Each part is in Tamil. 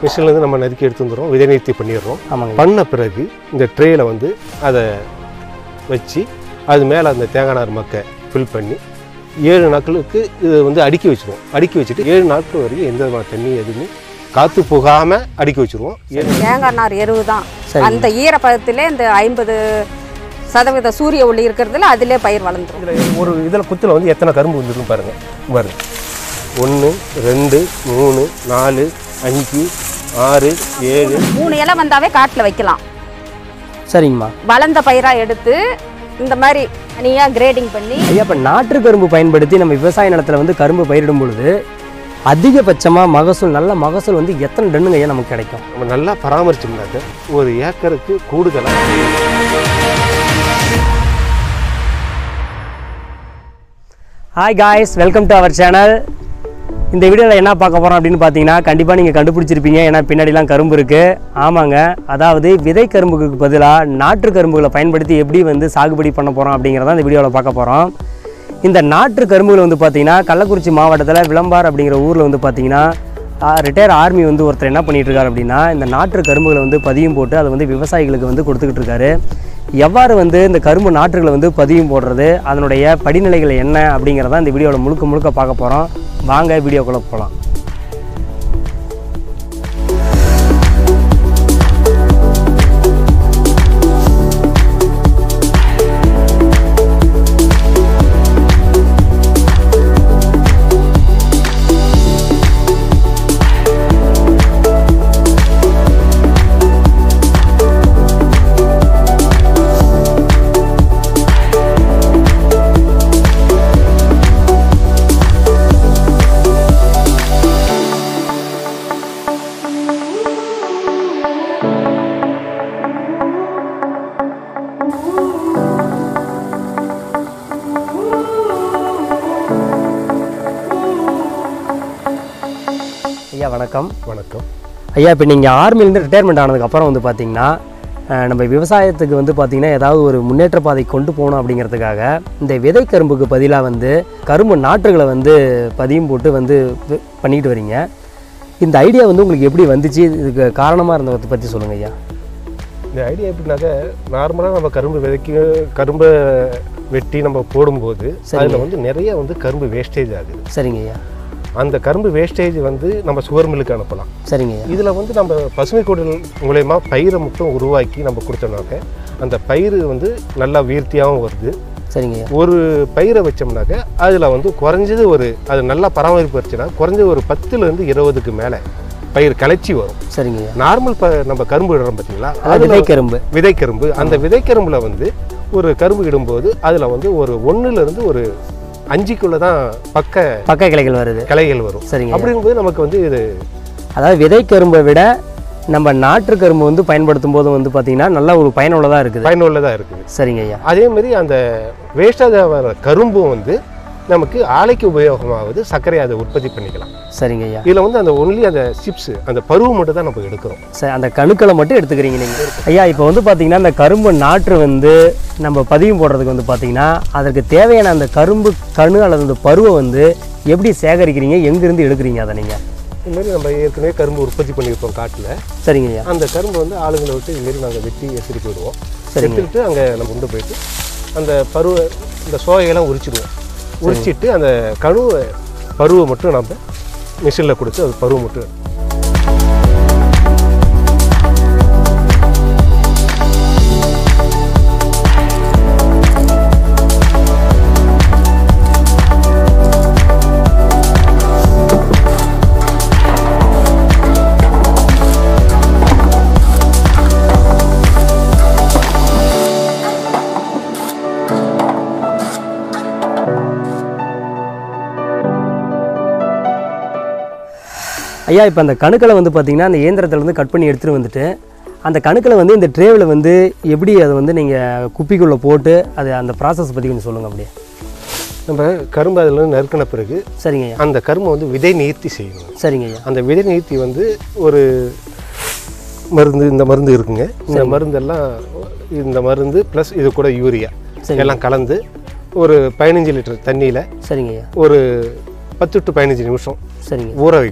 மிஷின்லேருந்து நம்ம நறுக்கி எடுத்து வந்துடுறோம் விதை நீர்த்தி பண்ணிடுறோம் ஆமாங்க பண்ண பிறகு இந்த ட்ரேயில் வந்து அதை வச்சு அது மேலே அந்த தேங்காய் நார் மக்கை ஃபில் பண்ணி ஏழு நாட்களுக்கு இது வந்து அடுக்கி வச்சுருவோம் அடுக்கி வச்சுட்டு ஏழு நாட்கள் வரைக்கும் எந்த விதமான தண்ணி எதுவுமே காற்று போகாமல் அடுக்கி வச்சுருவோம் ஏழு தேங்காய் நார் எருவு தான் சரி. அந்த ஈரப்பதத்திலே இந்த ஐம்பது சதவீத சூரிய ஒளி இருக்கிறதுல அதிலே பயிர் வளர்ந்துரும் இதில் ஒரு இதில் குத்தில் வந்து எத்தனை கரும்பு வந்துருக்குன்னு பாருங்கள் பாருங்க ஒன்று ரெண்டு மூணு நாலு அஞ்சு ஆறு ஏழு மூணு இலை வந்தாவே காட்டில் வைக்கலாம் சரிங்கம்மா வளர்ந்த பயிராக எடுத்து இந்த மாதிரி தனியாக கிரேடிங் பண்ணி ஐயா இப்போ நாற்று கரும்பு பயன்படுத்தி நம்ம விவசாய நிலத்துல வந்து கரும்பு பயிரிடும் பொழுது அதிகபட்சமாக மகசூல் நல்ல மகசூல் வந்து எத்தனை டன்னுங்க ஐயா நமக்கு கிடைக்கும் நம்ம நல்லா பராமரிச்சோம்னாக்க ஒரு ஏக்கருக்கு கூடுதலாக hi guys welcome to our channel இந்த வீடியோவில் என்ன பார்க்க போகிறோம் அப்படின்னு பார்த்தீங்கன்னா கண்டிப்பாக நீங்கள் கண்டுபிடிச்சிருப்பீங்க ஏன்னா பின்னாடிலாம் கரும்பு இருக்குது ஆமாங்க அதாவது விதை கரும்புக்கு பதிலாக நாற்று கரும்புகளை பயன்படுத்தி எப்படி வந்து சாகுபடி பண்ண போகிறோம் அப்படிங்கிறத இந்த வீடியோவில் பார்க்க போகிறோம் இந்த நாற்று கரும்புகள் வந்து பார்த்தீங்கன்னா கள்ளக்குறிச்சி மாவட்டத்தில் விளம்பார் அப்படிங்கிற ஊரில் வந்து பார்த்தீங்கன்னா ரிட்டையர் ஆர்மி வந்து ஒருத்தர் என்ன பண்ணிட்டு இருக்காரு அப்படின்னா இந்த நாற்று கரும்புகளை வந்து பதியம் போட்டு அதை வந்து விவசாயிகளுக்கு வந்து கொடுத்துக்கிட்டு இருக்காரு எவ்வாறு வந்து இந்த கரும்பு நாற்றுகளை வந்து பதியம் போடுறது அதனுடைய படிநிலைகள் என்ன அப்படிங்கிறத இந்த வீடியோவில் முழுக்க முழுக்க பார்க்க போகிறோம் வாங்க வீடியோக்குள்ளே போகலாம் ஐயா வணக்கம் வணக்கம் ஐயா இப்போ நீங்கள் ஆர்மிலேருந்து ரிட்டையர்மெண்ட் ஆனதுக்கப்புறம் வந்து பார்த்தீங்கன்னா அஹ், நம்ம விவசாயத்துக்கு வந்து பார்த்தீங்கன்னா ஏதாவது ஒரு முன்னேற்ற பாதை கொண்டு போகணும் அப்படிங்கிறதுக்காக இந்த விதை கரும்புக்கு பதிலாக வந்து கரும்பு நாற்றுகளை வந்து பதியம் போட்டு வந்து வி- பண்ணிக்கிட்டு வரீங்க இந்த ஐடியா வந்து உங்களுக்கு எப்படி வந்துச்சு இதுக்கு காரணமாக இருந்ததை பற்றி சொல்லுங்கள் ஐயா இந்த ஐடியா எப்படின்னாக்க நார்மலாக நம்ம கரும்பு விதைக்கு கரும்பை வெட்டி நம்ம போடும்போது அதில் வந்து நிறைய வந்து கரும்பு வேஸ்டேஜ் ஆகுது சரிங்க ஐயா அந்த கரும்பு வேஸ்டேஜ் வந்து நம்ம சுகர் மில்லுக்கு அனுப்பலாம் சரிங்க ஐயா இதில் வந்து நம்ம பசுமை குடில் மூலயமா பயிரை மட்டும் உருவாக்கி நம்ம கொடுத்தோம்னாக்க அந்த பயிர் வந்து நல்லா வீர்த்தியாகவும் வருது சரிங்க ஐயா ஒரு பயிரை வச்சோம்னாக்க அதில் வந்து குறைஞ்சது ஒரு அது நல்லா பராமரிப்பு வச்சுன்னா குறைஞ்சது ஒரு பத்துலேருந்து இருபதுக்கு மேலே பயிர் களைச்சி வரும் சரிங்க ஐயா நார்மல் ப நம்ம கரும்பு இடுறோம் பார்த்தீங்களா அதாவது விதை கரும்பு விதைக்கரும்பு அந்த விதைக்கரும்புல வந்து ஒரு கரும்பு இடும்போது அதில் வந்து ஒரு ஒன்றுலேருந்து ஒரு அஞ்சுக்குள்ளே தான் பக்க பக்க கிளைகள் வருது கிளைகள் வரும் சரிங்க அப்படிங்கும்போது நமக்கு வந்து இது அதாவது விதை கரும்பை விட நம்ம நாற்று கரும்பு வந்து பயன்படுத்தும் போது வந்து பார்த்தீங்கன்னா நல்ல ஒரு பயனுள்ளதாக இருக்குது பயனுள்ளதாக இருக்குது சரிங்க ஐயா அதே மாதிரி அந்த வேஸ்டாக வர கரும்பும் வந்து நமக்கு ஆலைக்கு உபயோகமாகுது சர்க்கரை அதை உற்பத்தி பண்ணிக்கலாம் சரிங்க ஐயா இதில் வந்து அந்த ஒன்லி அந்த சிப்ஸ் அந்த பருவம் மட்டும் தான் நம்ம எடுக்கிறோம் சரி அந்த கணுக்களை மட்டும் எடுத்துக்கிறீங்க நீங்கள் ஐயா இப்போ வந்து பார்த்தீங்கன்னா இந்த கரும்பு நாற்று வந்து நம்ம பதியம் போடுறதுக்கு வந்து பார்த்தீங்கன்னா அதற்கு தேவையான அந்த கரும்பு கணு அல்லது அந்த பருவை வந்து எப்படி சேகரிக்கிறீங்க எங்கேருந்து எடுக்கிறீங்க அதை நீங்கள் இதுமாரி நம்ம ஏற்கனவே கரும்பு உற்பத்தி பண்ணியிருப்போம் காட்டில் சரிங்க ஐயா அந்த கரும்பு வந்து ஆளுங்களை விட்டு இதுமாரி நாங்கள் வெட்டி எசிரி போயிடுவோம் சரிங்க. எடுத்துட்டு அங்கே நம்ம கொண்டு போயிட்டு அந்த பருவ இந்த சோகையெல்லாம் உரிச்சிடுவோம் உரிச்சிட்டு அந்த கழுவை பருவை மட்டும் நம்ம மிஷினில் கொடுத்து அது பருவ மட்டும் ஐயா இப்போ அந்த கணுக்களை வந்து பார்த்தீங்கன்னா அந்த இயந்திரத்துல இருந்து கட் பண்ணி எடுத்துகிட்டு வந்துட்டு அந்த கணுக்களை வந்து இந்த ட்ரேவில் வந்து எப்படி அதை வந்து நீங்கள் குப்பிக்குள்ளே போட்டு அது அந்த ப்ராசஸ் பற்றி கொஞ்சம் சொல்லுங்கள் அப்படியே நம்ம கரும்பு அதில் நறுக்கின பிறகு சரிங்க ஐயா அந்த கரும்பை வந்து விதை நீர்த்தி செய்யணும் சரிங்க ஐயா அந்த விதை நீர்த்தி வந்து ஒரு மருந்து இந்த மருந்து இருக்குங்க இந்த மருந்தெல்லாம் இந்த மருந்து ப்ளஸ் இது கூட யூரியா சரி. எல்லாம் கலந்து ஒரு பதினஞ்சு லிட்டர் தண்ணியில் சரிங்க ஐயா ஒரு பத்து டு பதினஞ்சு நிமிஷம் சரிங்க ஊற வை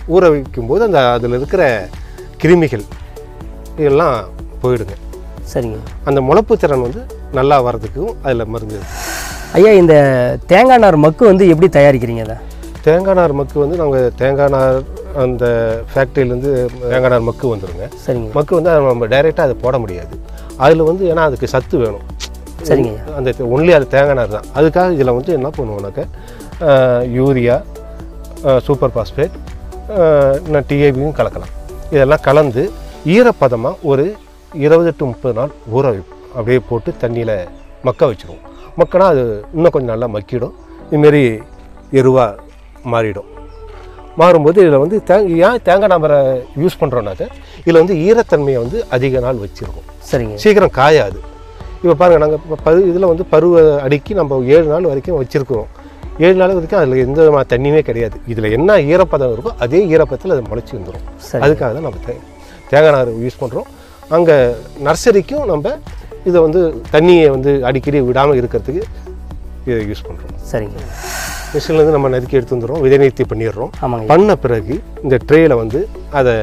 ஊற வைக்கும்போது அந்த அதில் இருக்கிற கிருமிகள் இதெல்லாம் போயிடுங்க சரிங்க அந்த முளைப்பு திறன் வந்து நல்லா வர்றதுக்கும் அதில் மருந்து இருக்கு. ஐயா இந்த தேங்காய் நார் மக்கு வந்து எப்படி தயாரிக்கிறீங்க அதை தேங்காய் நார் மக்கு வந்து நாங்கள் தேங்காய் நார் அந்த ஃபேக்ட்ரியிலேருந்து தேங்காய் நார் மக்கு வந்துருங்க சரிங்க மக்கு வந்து அதை நம்ம டைரெக்டாக அதை போட முடியாது அதில் வந்து ஏன்னா அதுக்கு சத்து வேணும் சரிங்க ஐயா அந்த ஒன்லி அது தேங்காய் நார் தான் அதுக்காக இதில் வந்து என்ன பண்ணுவோம்னாக்க ஆஹ், யூரியா ஆஹ், சூப்பர் பாஸ்பேட் நான் டிஏபியும் கலக்கலாம் இதெல்லாம் கலந்து ஈரப்பதமாக ஒரு இருபது டு முப்பது நாள் ஊற வைப்போம் அப்படியே போட்டு தண்ணியில் மக்க வச்சுருவோம் மக்கனா அது இன்னும் கொஞ்சம் நல்லா மக்கிடும் இதுமாரி எருவாக மாறிடும் மாறும்போது இதில் வந்து தே ஏன் தேங்காய் நாமரை யூஸ் பண்ணுறோன்னாக்க இதில் வந்து ஈரத்தன்மையை வந்து அதிக நாள் வச்சுருக்கோம் சரிங்க சீக்கிரம் காயாது இப்போ பாருங்கள் நாங்கள் பரு இதில் வந்து பருவ அடுக்கி நம்ம ஏழு நாள் வரைக்கும் வச்சுருக்கிறோம் ஏழு நாள் வரைக்கும் அதில் எந்த விதமான தண்ணியுமே கிடையாது இதில் என்ன ஈரப்பதம் இருக்கோ அதே ஈரப்பதத்தில் அது முளைச்சி வந்துடும் சரி அதுக்காக தான் நம்ம தே தேங்காய் நார் யூஸ் பண்ணுறோம் அங்கே நர்சரிக்கும் நம்ம இதை வந்து தண்ணியை வந்து அடிக்கடி விடாமல் இருக்கிறதுக்கு இதை யூஸ் பண்ணுறோம் சரிங்க மிஷின்லேருந்து நம்ம நறுக்கி எடுத்து வந்துடுறோம் விதை நிறுத்தி பண்ணிடுறோம் ஆமாங்க பண்ண பிறகு இந்த ட்ரேயில் வந்து அதை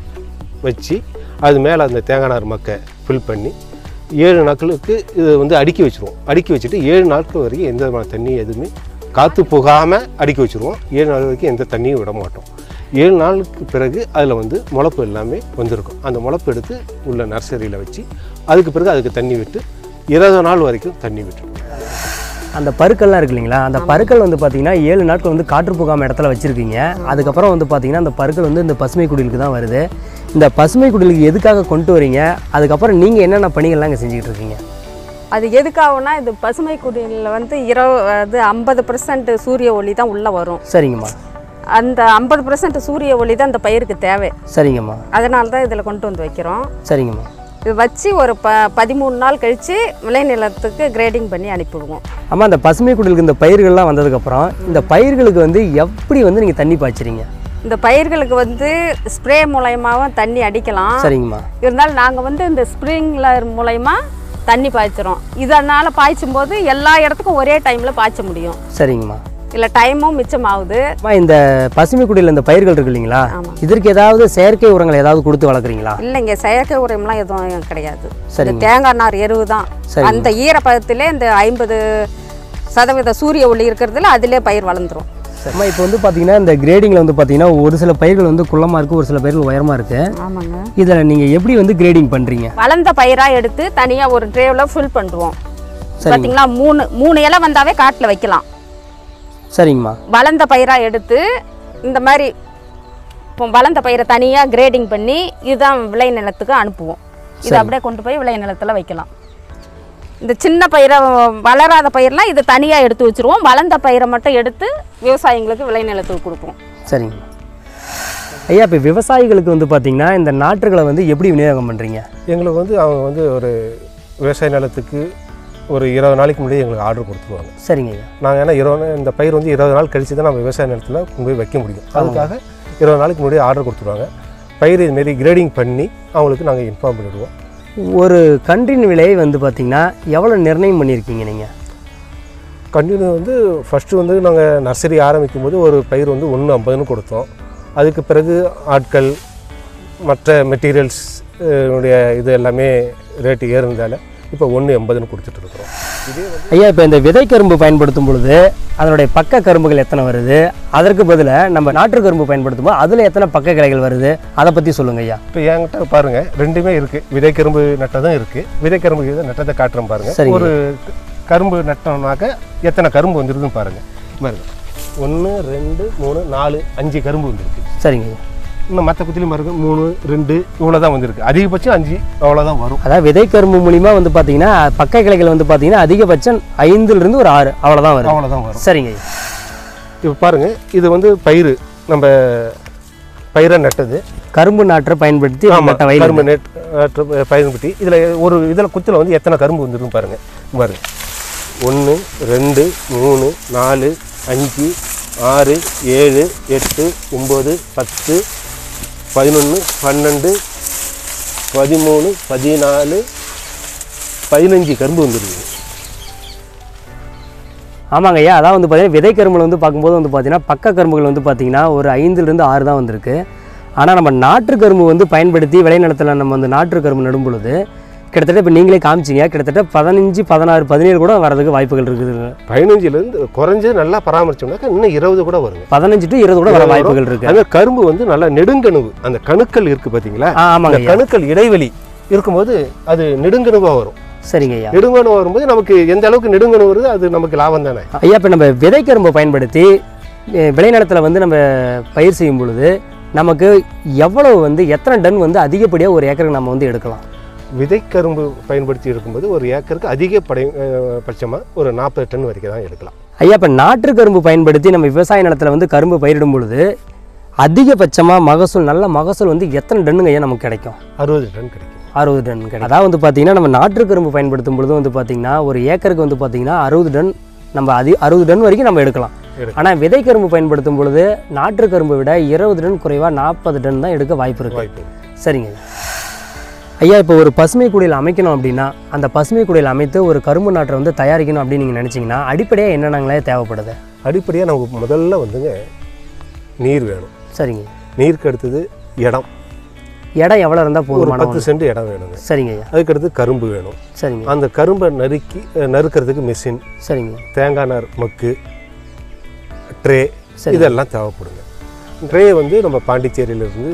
வச்சு அது மேலே அந்த தேங்காய் நார் மக்கை ஃபில் பண்ணி ஏழு நாட்களுக்கு இது வந்து அடுக்கி வச்சுருவோம் அடுக்கி வச்சுட்டு ஏழு நாட்கள் வரைக்கும் எந்த விதமான தண்ணி எதுவுமே காற்று போகாமல் அடுக்கி வச்சுருவோம் ஏழு நாள் வரைக்கும் எந்த தண்ணியும் விட மாட்டோம் ஏழு நாளுக்கு பிறகு அதில் வந்து முளப்பு எல்லாமே வந்திருக்கும் அந்த முளப்பு எடுத்து உள்ள நர்சரியில் வச்சு அதுக்கு பிறகு அதுக்கு தண்ணி விட்டு இருபது நாள் வரைக்கும் தண்ணி விட்டுருவோம் அந்த பருக்கள்லாம் இருக்கு இல்லைங்களா அந்த பருக்கள் வந்து பார்த்தீங்கன்னா ஏழு நாட்கள் வந்து காற்று போகாம இடத்துல வச்சுருக்கீங்க அதுக்கப்புறம் வந்து பார்த்தீங்கன்னா அந்த பருக்கள் வந்து இந்த பசுமை குடிலுக்கு தான் வருது இந்த பசுமை குடிலுக்கு எதுக்காக கொண்டு வரீங்க அதுக்கப்புறம் நீங்கள் என்னென்ன பணிகள்லாம் இங்கே செஞ்சுக்கிட்டு இருக்கீங்க அது எதுக்காகனா இது பசுமை குடியில் வந்து இரவு அது ஐம்பது பர்சன்ட் சூரிய ஒளி தான் உள்ளே வரும் சரிங்கம்மா அந்த ஐம்பது பர்சன்ட் சூரிய ஒளி தான் அந்த பயிருக்கு தேவை சரிங்கம்மா அதனால தான் இதில் கொண்டு வந்து வைக்கிறோம் சரிங்கம்மா இது வச்சு ஒரு ப பதிமூணு நாள் கழித்து விளைநிலத்துக்கு கிரேடிங் பண்ணி அனுப்பிவிடுவோம் அம்மா அந்த பசுமை குடிலுக்கு இந்த பயிர்கள்லாம் வந்ததுக்கப்புறம் இந்த பயிர்களுக்கு வந்து எப்படி வந்து நீங்கள் தண்ணி பாய்ச்சுறீங்க இந்த பயிர்களுக்கு வந்து ஸ்ப்ரே மூலயமாவும் தண்ணி அடிக்கலாம் சரிங்கம்மா இருந்தாலும் நாங்கள் வந்து இந்த ஸ்ப்ரிங்லர் மூலயமா தண்ணி பாய்ச்சுறோம் இதனால் பாய்ச்சும் போது எல்லா இடத்துக்கும் ஒரே டைமில் பாய்ச்ச முடியும் சரிங்கம்மா இல்லை டைமும் மிச்சமாகுது அம்மா இந்த பசுமை குடியில் இந்த பயிர்கள் இருக்கு இல்லைங்களா ஆமா. இதற்கு ஏதாவது செயற்கை உரங்கள் ஏதாவது கொடுத்து வளர்க்குறீங்களா இல்லைங்க செயற்கை உரம்லாம் எதுவும் கிடையாது இந்த சரிங்க தேங்காய் நார் எருவு தான் சரிங்க. அந்த ஈரப்பதத்திலே இந்த ஐம்பது சதவீத சூரிய ஒளி இருக்கிறதுல அதிலே பயிர் வளர்ந்துரும் அம்மா இப்போ வந்து பார்த்தீங்கன்னா இந்த கிரேடிங்கில் வந்து பார்த்தீங்கன்னா ஒரு சில பயிர்கள் வந்து குள்ளமாக இருக்குது ஒரு சில பயிர்கள் உயரமாக இருக்குது ஆமாங்க இதில் நீங்கள் எப்படி வந்து கிரேடிங் பண்ணுறீங்க வளர்ந்த பயிராக எடுத்து தனியாக ஒரு ட்ரேவில் ஃபில் பண்ணுவோம் சரிங்க பார்த்தீங்களா மூணு மூணு இலை வந்தாவே காட்டில் வைக்கலாம் சரிங்கம்மா வளர்ந்த பயிராக எடுத்து இந்த மாதிரி இப்போ வளர்ந்த பயிரை தனியாக கிரேடிங் பண்ணி இதுதான் விளை நிலத்துக்கு அனுப்புவோம் இது சரி. அப்படியே கொண்டு போய் விளை நிலத்தில் வைக்கலாம் இந்த சின்ன பயிரை வளராத பயிரெலாம் இது தனியாக எடுத்து வச்சுருவோம் வளர்ந்த பயிரை மட்டும் எடுத்து விவசாயிங்களுக்கு விளை நிலத்துக்கு கொடுப்போம் சரிங்க ஐயா இப்போ விவசாயிகளுக்கு வந்து பார்த்தீங்கன்னா இந்த நாற்றுகளை வந்து எப்படி விநியோகம் பண்ணுறீங்க எங்களுக்கு வந்து அவங்க வந்து ஒரு விவசாய நிலத்துக்கு ஒரு இருபது நாளைக்கு முன்னாடி எங்களுக்கு ஆர்டர் கொடுத்துருவாங்க சரிங்க ஐயா நாங்கள் ஏன்னா இருபது இந்த பயிர் வந்து இருபது நாள் கழிச்சு தான் நம்ம விவசாய நிலத்தில் கொண்டு போய் வைக்க முடியும் அதுக்காக இருபது நாளைக்கு முன்னாடி ஆர்டர் கொடுத்துருவாங்க பயிர் இதுமாரி கிரேடிங் பண்ணி அவங்களுக்கு நாங்கள் இன்ஃபார்ம் பண்ணிடுவோம் ஒரு கன்றின் விலை வந்து பார்த்தீங்கன்னா எவ்வளோ நிர்ணயம் பண்ணியிருக்கீங்க நீங்கள் கண்டினியூ வந்து ஃபஸ்ட்டு வந்து நாங்கள் நர்சரி ஆரம்பிக்கும் போது ஒரு பயிர் வந்து ஒன்று ஐம்பதுன்னு கொடுத்தோம் அதுக்கு பிறகு ஆட்கள் மற்ற மெட்டீரியல்ஸ் உடைய இது எல்லாமே ரேட்டு ஏறுனதால இப்போ ஒன்று எண்பதுன்னு கொடுத்துட்டு இருக்கிறோம் இதே வந்து ஐயா இப்போ இந்த விதை கரும்பு பயன்படுத்தும் பொழுது அதனுடைய பக்க கரும்புகள் எத்தனை வருது அதற்கு பதிலாக நம்ம நாற்று கரும்பு பயன்படுத்தும் போது அதில் எத்தனை பக்க கிளைகள் வருது அதை பற்றி சொல்லுங்க ஐயா இப்போ என்கிட்ட பாருங்கள் ரெண்டுமே இருக்குது விதைக்கரும்பு நட்டதும் இருக்குது விதைக்கரும்பு இது நட்டதை காட்டுறேன் பாருங்கள் சரிங்க. ஒரு கரும்பு நட்டோம்னாக்க எத்தனை கரும்பு வந்துருதுன்னு பாருங்கள் பாருங்க ஒன்று ரெண்டு மூணு நாலு அஞ்சு கரும்பு வந்திருக்கு சரிங்க ஐயா இன்னும் மற்ற குத்திலையும் பாருங்க மூணு ரெண்டு இவ்வளோ தான் வந்திருக்கு அதிகபட்சம் அஞ்சு அவ்வளோதான் வரும் அதாவது விதை கரும்பு மூலிமா வந்து பார்த்தீங்கன்னா பக்க கிளைகள் வந்து பார்த்தீங்கன்னா அதிகபட்சம் ஐந்துலேருந்து ஒரு ஆறு அவ்வளோதான் வரும் அவ்வளோதான் வரும் சரிங்க ஐயா இப்போ பாருங்க இது வந்து பயிர் நம்ம பயிரை நட்டது கரும்பு நாற்றை பயன்படுத்தி ஆமாம் நட்ட வயல் கரும்பு நெட் பயன்படுத்தி இதில் ஒரு இதில் குத்தில் வந்து எத்தனை கரும்பு வந்துருக்கும் பாருங்க பாருங்க ஒன்று ரெண்டு மூணு நாலு அஞ்சு ஆறு ஏழு எட்டு ஒம்பது பத்து பதினொன்று பன்னெண்டு பதிமூணு பதினாலு பதினஞ்சு கரும்பு வந்துருக்கு ஆமாங்க ஐயா அதான் வந்து பார்த்தீங்கன்னா விதை கரும்புல வந்து பார்க்கும்போது வந்து பார்த்தீங்கன்னா பக்க கரும்புகள் வந்து பார்த்தீங்கன்னா ஒரு ஐந்துலேருந்து ஆறு தான் வந்திருக்கு ஆனால் நம்ம நாற்று கரும்பு வந்து பயன்படுத்தி விளைநிலத்தில் நம்ம வந்து நாற்று கரும்பு நடும் பொழுது கிட்டத்தட்ட இப்போ நீங்களே காமிச்சிங்க கிட்டத்தட்ட பதினஞ்சு பதினாறு பதினேழு கூட வரதுக்கு வாய்ப்புகள் இருக்குது பதினஞ்சுலேருந்து குறைஞ்சது நல்லா பராமரிச்சோம்னாக்கா இன்னும் இருபது கூட வருங்க பதினஞ்சு டு இருபது கூட வர வாய்ப்புகள் இருக்கு அந்த கரும்பு வந்து நல்லா நெடுங்கணுவு அந்த கணுக்கள் இருக்கு பார்த்தீங்களா ஆ ஆமாங்க அந்த ஐயா கணுக்கள் இடைவெளி இருக்கும்போது அது நெடுங்கணுவாக வரும் சரிங்க ஐயா நெடுங்கணு வரும்போது நமக்கு எந்த அளவுக்கு நெடுங்கணு வருது அது நமக்கு லாபம் தானே ஐயா இப்போ நம்ம விதை கரும்பை பயன்படுத்தி அஹ், விளைநிலத்தில் வந்து நம்ம பயிர் செய்யும் பொழுது நமக்கு எவ்வளவு வந்து எத்தனை டன் வந்து அதிகப்படியாக ஒரு ஏக்கருக்கு நம்ம வந்து எடுக்கலாம் விதைக்கரும்பு பயன்படுத்தி இருக்கும்போது ஒரு ஏக்கருக்கு அதிக படை அஹ், பட்சமா ஒரு நாற்பது டன் வரைக்கும் தான் எடுக்கலாம் ஐயா இப்போ நாற்று கரும்பு பயன்படுத்தி நம்ம விவசாய நிலத்தில் வந்து கரும்பு பயிரிடும் பொழுது அதிகபட்சமாக மகசூல் நல்ல மகசூல் வந்து எத்தனை டன்னுங்க ஐயா நமக்கு கிடைக்கும் அறுபது டன் கிடைக்கும் அறுபது டன் கிடைக்கும் அதாவது வந்து பார்த்தீங்கன்னா நம்ம நாற்று கரும்பு பயன்படுத்தும் பொழுது வந்து பார்த்தீங்கன்னா ஒரு ஏக்கருக்கு வந்து பார்த்தீங்கன்னா அறுபது டன் நம்ம அதி அறுபது டன் வரைக்கும் நம்ம எடுக்கலாம் எடுக்கலாம். ஆனால் விதை கரும்பு பயன்படுத்தும் பொழுது நாற்று கரும்பை விட இருபது டன் குறைவாக நாற்பது டன் தான் எடுக்க வாய்ப்பு இருக்குது வாய்ப்பு சரிங்க ஐயா இப்போ ஒரு பசுமை குடியில் அமைக்கணும் அப்படின்னா அந்த பசுமை குடியில் அமைத்து ஒரு கரும்பு நாற்றை வந்து தயாரிக்கணும் அப்படின்னு நீங்கள் நினச்சிங்கன்னா அடிப்படையாக என்னென்னங்களே தேவைப்படுது அடிப்படையாக நமக்கு முதல்ல வந்துங்க நீர் வேணும் சரிங்க நீருக்கு அடுத்தது இடம் இடம் எவ்வளோ இருந்தால் ஒரு போதுமான பத்து சென்ட் இடம் வேணுங்க சரிங்க ஐயா அதுக்கடுத்து கரும்பு வேணும் சரிங்க அந்த கரும்பை நறுக்கி அஹ், நறுக்கிறதுக்கு மிஷின் சரிங்க தேங்காய் நார் மக்கு ட்ரே சரி. இதெல்லாம் தேவைப்படுங்க ட்ரே வந்து நம்ம பாண்டிச்சேரியிலேருந்து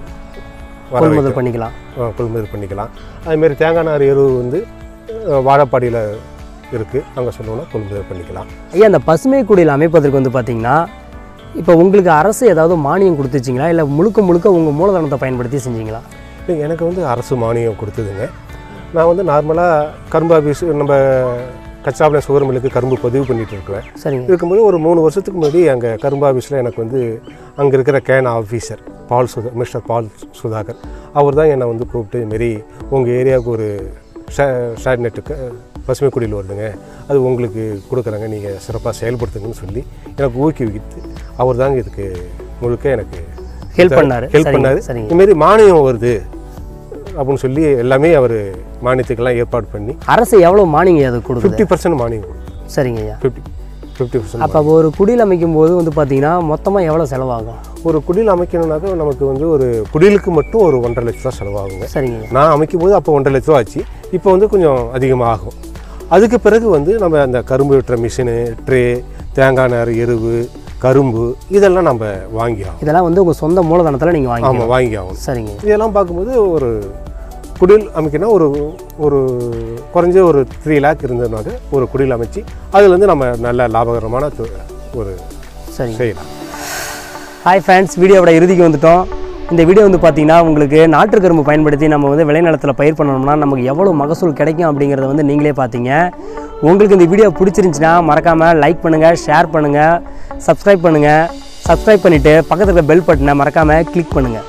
வர கொள்முதல் வைக்கிறோம். பண்ணிக்கலாம் அஹ், கொள்முதல் பண்ணிக்கலாம் அதுமாரி தேங்காய் நார் எருவு வந்து அஹ், வாழப்பாடியில் இருக்குது அங்கே சொன்னோன்னா கொள்முதல் பண்ணிக்கலாம் ஐயா அந்த பசுமை குடியில் அமைப்பதற்கு வந்து பார்த்தீங்கன்னா இப்போ உங்களுக்கு அரசு ஏதாவது மானியம் கொடுத்துச்சிங்களா இல்லை முழுக்க முழுக்க உங்கள் மூலதனத்தை பயன்படுத்தி செஞ்சீங்களா இல்லை, எனக்கு வந்து அரசு மானியம் கொடுத்ததுங்க நான் வந்து நார்மலாக கரும்பு ஆஃபீஸ் நம்ம கச்சாபுரம் சுகர் மில்லுக்கு கரும்பு பதிவு பண்ணிட்டு இருக்கிறேன் சரிங்க இருக்கும்போது ஒரு மூணு வருஷத்துக்கு முன்னாடி அங்கே கரும்பு ஆஃபீஸில் எனக்கு வந்து அங்கே இருக்கிற cane officer Paul Sudha mister Paul Sudhakar அவர் தான் என்னை வந்து கூப்பிட்டு இதுமாரி உங்கள் ஏரியாவுக்கு ஒரு ஷே ஷேர் நெட்டுக்கு பசுமை குடியில் வருதுங்க அது உங்களுக்கு கொடுக்குறாங்க நீங்கள் சிறப்பாக செயல்படுத்துங்கன்னு சொல்லி எனக்கு ஊக்குவித்து அவர் தாங்க இதுக்கு முழுக்க எனக்கு ஹெல்ப் பண்ணாரு ஹெல்ப் சரிங்க, பண்ணாரு சரிங்க இதுமாரி மானியம் வருது அப்படின்னு சொல்லி எல்லாமே அவர் மானியத்துக்கெல்லாம் ஏற்பாடு பண்ணி அரசு எவ்வளோ மானியம் அது கொடுக்குது ஃபிஃப்டி பர்சன்ட் மானியம் கொடுக்கும் சரிங்க ஐயா ஃபிஃப்டி ஃபிஃப்டி பர்சன்ட் அப்போ ஒரு குடியில் அமைக்கும் போது வந்து பார்த்தீங்கன்னா மொத்தமாக எவ்வளோ செலவாகும் ஒரு குடில் அமைக்கணும்னாக்க நமக்கு வந்து ஒரு குடிலுக்கு மட்டும் ஒரு ஒன்றரை லட்ச ரூபா செலவாகுங்க சரிங்க ஐயா நான் அமைக்கும் போது அப்போ ஒன்றரை லட்ச ரூபா ஆச்சு இப்போ வந்து கொஞ்சம் அதிகமாக ஆகும் அதுக்கு பிறகு வந்து நம்ம அந்த கரும்பு வெட்டுற மிஷினு ட்ரே தேங்காய் நார் எருவு கரும்பு இதெல்லாம் நம்ம வாங்கி ஆகும் இதெல்லாம் வந்து உங்கள் சொந்த மூலதனத்தில் நீங்கள் வாங்கி ஆமாம் வாங்கி ஆகணும் சரிங்க இதெல்லாம் பார்க்கும்போது ஒரு குடில் அமைக்கணும் ஒரு ஒரு குறைஞ்ச ஒரு த்ரீ லேக் இருந்ததுனாக்க ஒரு குடில் அமைச்சு அதுலேருந்து நம்ம நல்ல லாபகரமான தொ- ஒரு சரிங்க செய்யலாம் ஹாய் ஃப்ரெண்ட்ஸ் வீடியோவோட இறுதிக்கு வந்துட்டோம் இந்த வீடியோ வந்து பார்த்தீங்கன்னா உங்களுக்கு நாற்று கரும்பு பயன்படுத்தி நம்ம வந்து விளைநிலத்தில் பயிர் பண்ணணும்னா நமக்கு எவ்வளோ மகசூல் கிடைக்கும் அப்படிங்கிறத வந்து நீங்களே பார்த்தீங்க உங்களுக்கு இந்த வீடியோ பிடிச்சிருந்துச்சின்னா மறக்காமல் லைக் பண்ணுங்கள் ஷேர் பண்ணுங்கள் சப்ஸ்கிரைப் பண்ணுங்கள் சப்ஸ்கிரைப் பண்ணிவிட்டு பக்கத்தில் இருக்க பெல் பட்டனை மறக்காமல் கிளிக் பண்ணுங்கள்